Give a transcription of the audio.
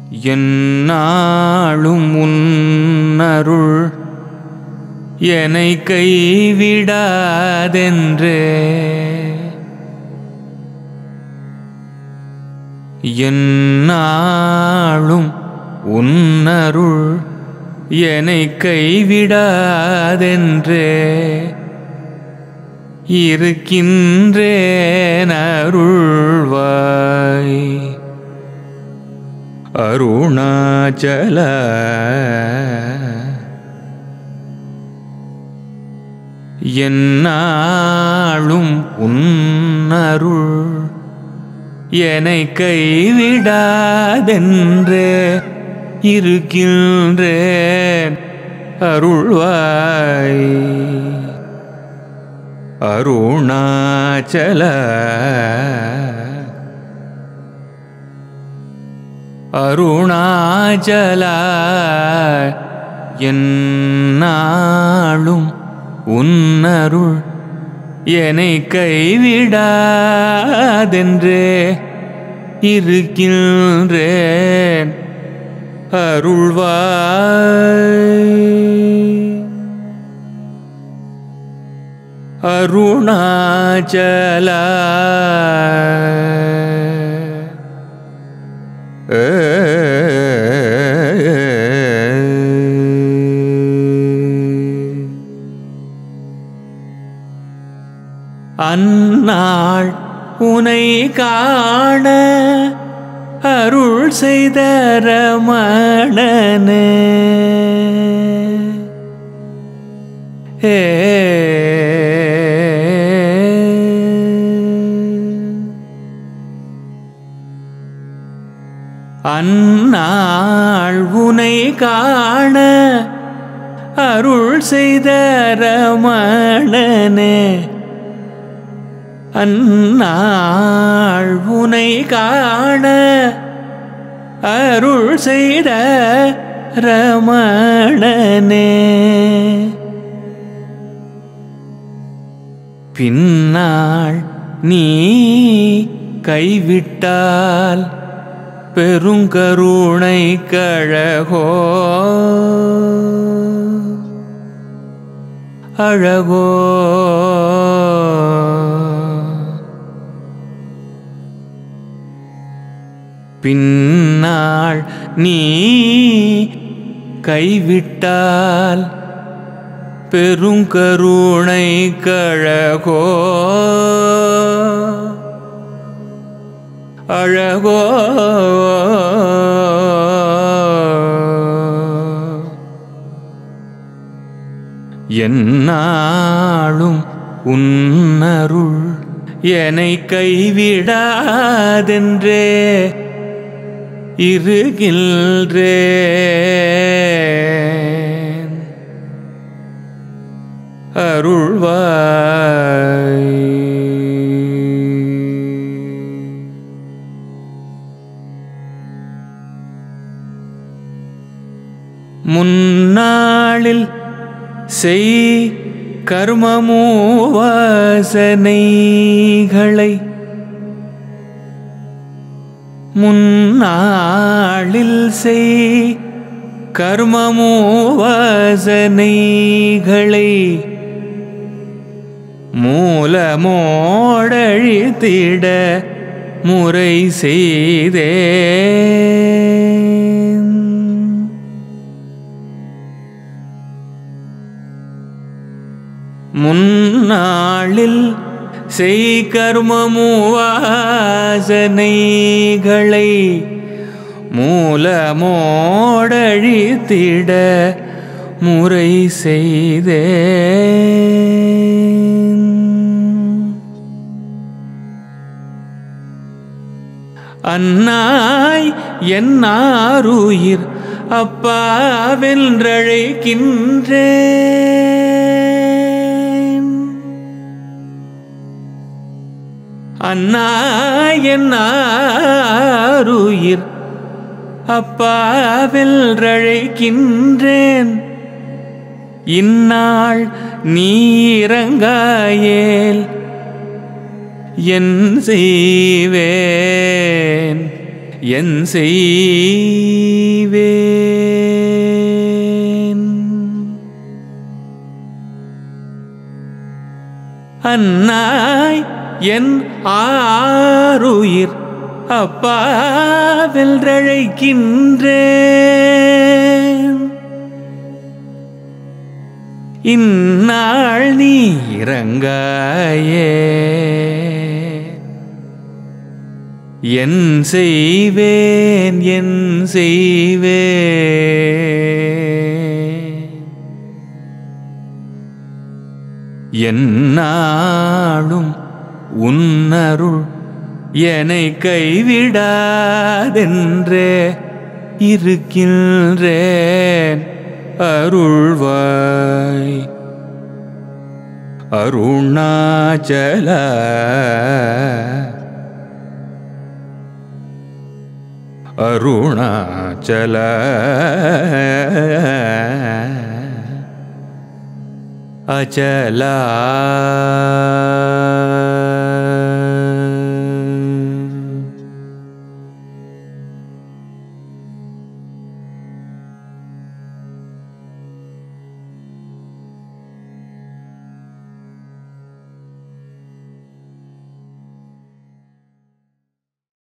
என்னாளும் உன்னருள் என்னை கைவிடாதென்றே என்னாளும் உன்னருள் என்னை கைவிடாதென்றே இருக்கின்றேன் அருள்வாய் அருணாச்சல என்னாளும் உன்னருள் என்னை கைவிடாதென்றே இருக்கின்றேன் அருள்வாய் அருணாச்சல அருணாச்சல என்னாளும் உன்னருள் என்னை கைவிடாதென்றே இருக்கின்றேன் அருள்வாய் அருணாச்சல அந்நாள் உனை காண அருள் செய்த ரமணனே ஏ அந்நாள் உனை காண அருள் செய்த ரமணனே அந்நாள் உனை காண அருள் செய்த ரமணனே பின்னாள் நீ கைவிட்டால் பெருங்கருணை கழகோ அழகோ பின்னாள் நீ கைவிட்டால் பெருங்கருணை கழகோ அழகோ என்னாளும் உன்னருள் என்னை கைவிடாதென்றே இருகின்றேன் அருள்வாய் முன்னாளில் செய் கர்மமூவாசனைகளை முன்னாளில் செய் கர்மமூவாசனைகளை மூலமோடழித்திட முறை செய்தேன் முன்னாளில் செய் கர்மமூவாசனைகளை மூலமோடழித்திட முறை செய்தேன் அன்னாய் என்னாருயிர் அப்பாவென்றழைக்கின்றேன் அன்னாய் என்னாருயிர் அப்பாவென்றழைக்கின்றேன் இந்நாள் நீரங்காயேல் என் செய்வேன் என் செய்வேன் அன்னாய் என் ஆருயிர் அப்பாவென்றழைக்கின்றேன் இந்நாள் நீ இறங்காயே என் செய்வேன் என் செய்வேன் என்னாலும் உன்னருள் என்னை கைவிடாதென்றே இருக்கின்றேன் அருள்வாய் அருணாச்சல அருணாச்சல அச்சலா